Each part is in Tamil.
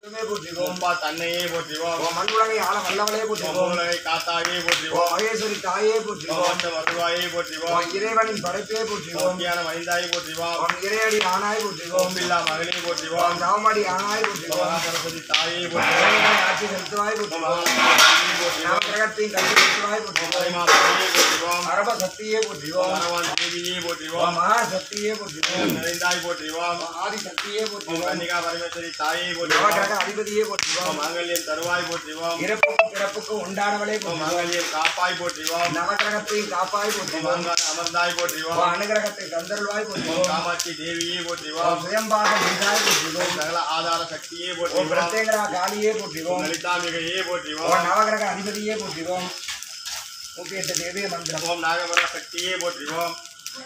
போற்றிவோம் ஓம்பா தன்னையே போற்றிவோம் ஓம் மண்ணுலகை ஆள வல்லவளே ஓம் போற்றிவோம் மூலகை காத்தாயே போற்றிவோம் ஓம் மகேஸ்வரி தாயே போற்றிவோம் ஓமத்த மருவாயே போற்றிவோம் ஓம் இறைவனின் படைப்பே போற்றிவோம் ஓங்கியான மனிதாயை போற்றிவோம் ஓம் இறையடி ஆனாய் போற்றிவோம் ஓம்பில்லா மகளே போற்றிவோம் ஓம் தாமடி ஆனாய் போற்றிவோம் மகா சரஸ்வதி தாயே போற்றிவோம் இறைவனை ஆட்சி செலுத்துவாய் போற்றிவோம் மகாலட்சுமி போற்றிவோம் நவகிரகத்தையும் கல்வி செலுத்துவாய் போற்றிவோம் மகிமா மகளே போற்றிவோம் அரப சக்தியே போற்றிவோம் மரவான் தேவியே போற்றிவோம் ஓம் மகா சக்தியே போற்றிவோம் நிறைந்தாய் போற்றிவோம் ஓம் ஆதி சக்தியே ஓம் போற்றிவோம் கன்னிகா பரமேஸ்வரி தாயே போற்றிவோம் நவகிரக அதிபதியே போற்றிவோம் ஓம் மாங்கல்யம் தருவாய் போற்றிவோம் இறப்புக்கும் பிறப்புக்கும் உண்டானவளே ஓம் போற்றிவோம் மாங்கல்யம் காப்பாய் போற்றிவோம் நவகிரகத்தையும் காப்பாய் ஓம் போற்றிவோம் மாங்காய் அமர்ந்தாய் போற்றிவோம் ஓம் அனுகிரகத்தை தந்தருள்வாய் ஓம் போற்றிவோம் காமாட்சி தேவியே போற்றிவோம் ஓம் சுயம்பாக நின்றாய் போற்றிவோம் ஓம் சகல ஆதார சக்தியே ஓம் போற்றிவோம் பிரத்யேகரா காளியே ஓம் போற்றிவோம் லலிதாம்பிகையே போற்றிவோம் ஓம் நவகிரக அதிபதியே போற்றிவோம் நூத்தி எட்டு தேவிய மந்திரம் ஓம் நாகபர சக்தியே போற்றிவோம்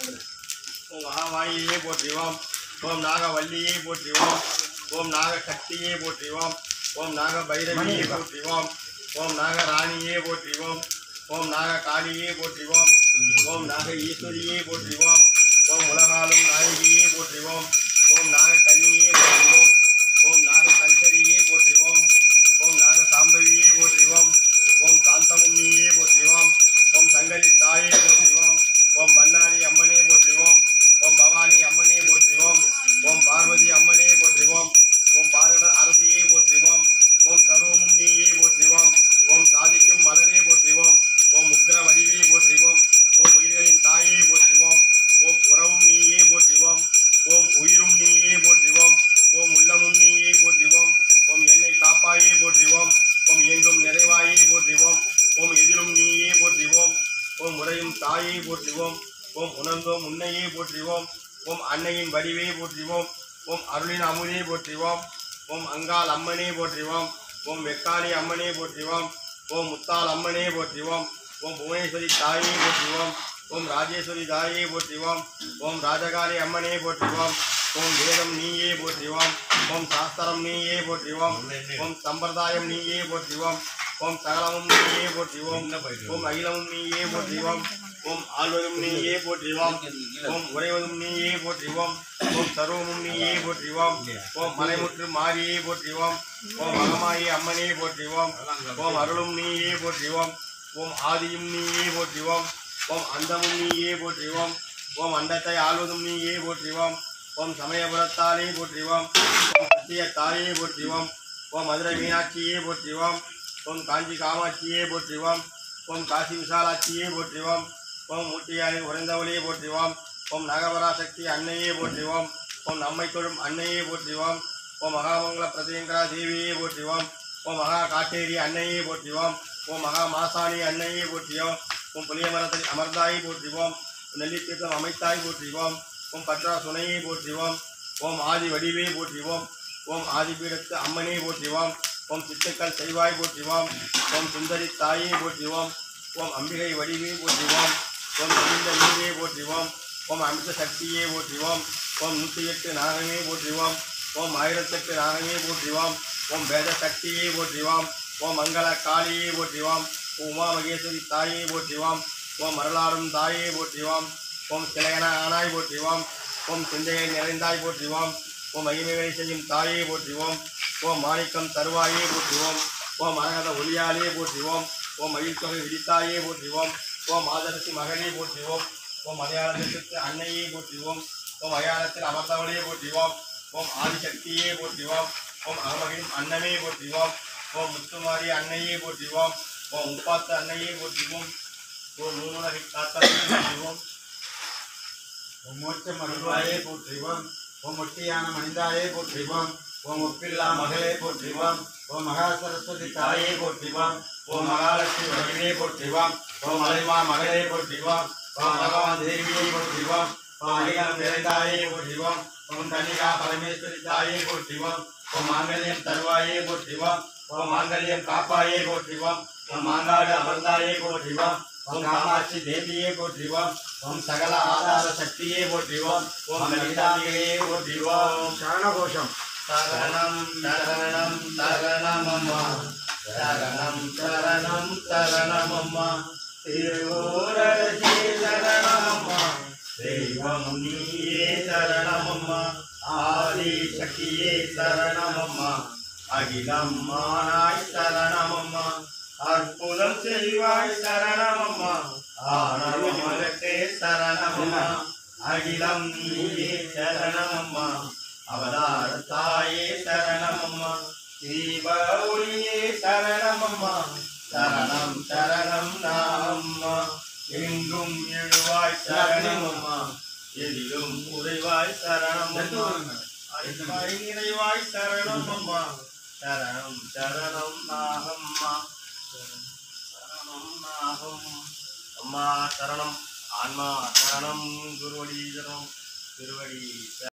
ஓம் மகாமாயியே போற்றிவோம் ஓம் நாகவல்லியே போற்றிவோம் ஓம் நாக சக்தியே போற்றிவோம் ஓம் நாக பைரவியே போற்றிவோம் ஓம் நாக ராணியே போற்றிவோம் ஓம் நாக காளியே போற்றிவோம் ஓம் நாக ஈஸ்வரியே போற்றிவோம் ஓம் உலகாலும் நாயகியே போற்றிவோம் ஓம் நாக கன்னியே போற்றிவோம் ஓம் நாக சங்கரியே போற்றிவோம் ஓம் நாக சாம்பவியே போற்றிவோம் ஓம் சாந்தமுன்னியே போற்றிவோம் ஓம் சங்கரி தாயே போற்றிவோம் ஓம் பன்னாரி அம்மனே போற்றிவோம் ஓம் பவானி அம்மனே போற்றிவோம் ஓம் பார்வதி அம்மனே போற்றிவோம் ஓம் பார்வத அரசியே போற்றிவோம் ஓம் சர்வமுன்னியே போற்றிவோம் ஓம் சாதிக்கும் மலரே போற்றிவோம் ஓம் உக்ர வடிவே போற்றிவோம் ஓம் உயிர்களின் தாயே போற்றிவோம் ஓம் உறவும் நீயே போற்றிவோம் ஓம் உயிரும் நீயே போற்றிவோம் ஓம் உள்ளமும் நீயே போற்றிவோம் ஓம் என்னை காப்பாயே போற்றிவோம் ஓம் எங்கும் நிறைவாயே போற்றிவோம் ஓம் எதிலும் நீயே போற்றிவோம் ஓம் முறையும் தாயே போற்றுவோம் ஓம் உணர்ந்தோம் உன்னையே போற்றுவோம் ஓம் அன்னையின் வடிவே போற்றுவோம் ஓம் அருளின் அமுதே போற்றுவோம் ஓம் அங்காள் அம்மனே போற்றுவோம் ஓம் வெக்காளி அம்மனே போற்றுவோம் ஓம் முத்தாள் அம்மனே போற்றுவோம் ஓம் புவனேஸ்வரி தாயே போற்றுவோம் ஓம் ராஜேஸ்வரி தாயே போற்றுவோம் ஓம் ராஜகாளி அம்மனே போற்றுவோம் ஓம் வேதம் நீயே போற்றுவோம் ஓம் சாஸ்திரம் நீயே போற்றுவோம் ஓம் சம்பிரதாயம் நீயே போற்றுவோம் ஓம் சகலமும் நீயே போற்றுவோம் ஓம் அகிலமும் நீயே போற்றுவோம் ஓம் ஆழ்வதும் நீயே போற்றுவோம் ஓம் உறைவதும் நீயே போற்றுவோம் ஓம் சர்வமும் நீயே போற்றுவோம் ஓம் மலைமுற்று மாரியே போற்றுவோம் ஓம் மகமாயி அம்மனே போற்றுவோம் ஓம் அருளும் நீயே போற்றுவோம் ஓம் ஆதியும் நீயே போற்றுவோம் ஓம் அந்தமும் நீயே போற்றுவோம் ஓம் அண்டத்தை ஆள்வதும் நீயே போற்றுவோம் ஓம் சமயபுரத்தாலே போற்றுவோம் ஓம் சத்திய தாயே போற்றுவோம் ஓம் மதுரை மீனாட்சியே போற்றுவோம் ஓம் காஞ்சி காமாட்சியே போற்றுவோம் ஓம் காசி விசாலாட்சியே போற்றுவோம் ஓம் மூட்டியாரின் உறைந்தவளியே போற்றுவோம் ஓம் நகபராசக்தி அன்னையே போற்றுவோம் ஓம் நம்மை தொழும் அன்னையே போற்றுவோம் ஓம் மகாமங்கல பிரதியங்கரா தேவியே போற்றுவோம் ஓம் மகா காட்டேரி அன்னையே போற்றுவோம் ஓம் மகா மாசாணி அன்னையே போற்றியோம் ஓம் புளிய மரத்தில் அமர்ந்தாய் போற்றுவோம் நெல்லித்தீர்த்தம் அமைத்தாய் போற்றுவோம் ஓம் பற்றா சுனையை போற்றுவோம் ஓம் ஆதி வடிவே போற்றுவோம் ஓம் ஆதிபீடத்து அம்மனே போற்றுவோம் ஓம் சித்துக்கள் செய்வாய் போற்றுவோம் ஓம் சுந்தரி தாயே போற்றுவோம் ஓம் அம்பிகை வடிவே போற்றுவோம் ஓம் அமிர்த நீரே போற்றுவோம் ஓம் அமிர்த சக்தியே போற்றுவோம் ஓம் நூற்றி எட்டு நாகமே போற்றுவோம் ஓம் ஆயிரத்தெட்டு நாகமே போற்றுவோம் ஓம் வேத சக்தியே போற்றுவோம் ஓம் மங்கள காளியே போற்றுவோம் ஓம் உமா மகேஸ்வரி தாயே போற்றுவோம் ஓம் மரளாடும் தாயே போற்றுவோம் ஓம் சிலையன ஆனாய் போற்றுவோம் ஓம் சிந்தையை நிறைந்தாய் போற்றுவோம் ஓம் மகிமைகளை செய்யும் தாயே போற்றுவோம் ஓம் மாணிக்கம் தருவாயே போற்றுவோம் ஓம் மரகத ஒளியாலே போற்றுவோம் ஓம் மயில் தொகை விதித்தாயே போற்றுவோம் ஓம் ஆதரசி மகனே போற்றுவோம் ஓம் மலையாளத்திற்கு அன்னையே போற்றுவோம் ஓம் மலையாளத்தில் அமர்ந்தவளே போற்றுவோம் ஓம் ஆதிசக்தியே போற்றுவோம் ஓம் அகமகின் அன்னமே போற்றுவோம் ஓம் முத்துமாரி அன்னையே போற்றுவோம் ஓம் முப்பாத்து அன்னையே போற்றுவோம் ஓம் நூலுலகை காத்தாயே போற்றுவோம் ஓம் மோட்சம் அருள்வாயே போற்றிவோம் ஓம் ஒட்டியான மனிதாயே போற்றிவோம் ஓம் ஒப்பில்லா மகளே போற்றிவோம் ஓம் மகா சரஸ்வதி தாயே போற்றிவோம் ஓம் மகாலட்சுமி வடிவே போற்றிவோம் ஓம் மலைமா மகளே போற்றிவோம் ஓம் பகவான் தேவியை போற்றிவோம் ஓம் அடிகாலம் நிறைந்தாயே போற்றிவோம் ஓம் கன்னிகா பரமேஸ்வரி தாயே போற்றிவோம் ஓம் மாங்கல்யம் தருவாயே போற்றிவோம் ஓம் மாங்கல்யம் காப்பாயே போற்றிவோம் ஓம் மாங்காடு அமர்ந்தாயே போற்றிவோம் ஓம் காமாட்சி தேவியே போற்றிவோம் ஓம் சகல ஆதார சக்தியே போற்றிவோம் ஓம் லலிதாம்பிகையே போற்றிவோம் சரணகோஷம் சரணம் சரணம் சரணமம்மா சரணம் சரணம் சரணமம்மா திருவோரே சரணமம்மா தெய்வம் நீயே சரணமம்மா ஆதி சக்தியே சரணமம்மா அகிலம் மானாய் சரணமம்மா அற்புதம் செய்வாய் சரணமம்மா ஆனவமகத்தே சரணமம்மா அகிலம் நீயே சரணமம்மா அவதார தாயே சரணமம்மா தீப ஒளியே சரணமம்மா சரணம் சரணம் நாமம்மா எங்கும் எழுவாய் சரணமம்மா எதிலும் உறைவாய் சரணமம்மா அடிப்பாய் நிறைவாய் சரணம் அம்மா சரணம் சரணம் நாகம்மா சரணம் நாகம் அம்மா சரணம் ஆன்மா சரணம் குருவடி சரணம் திருவடி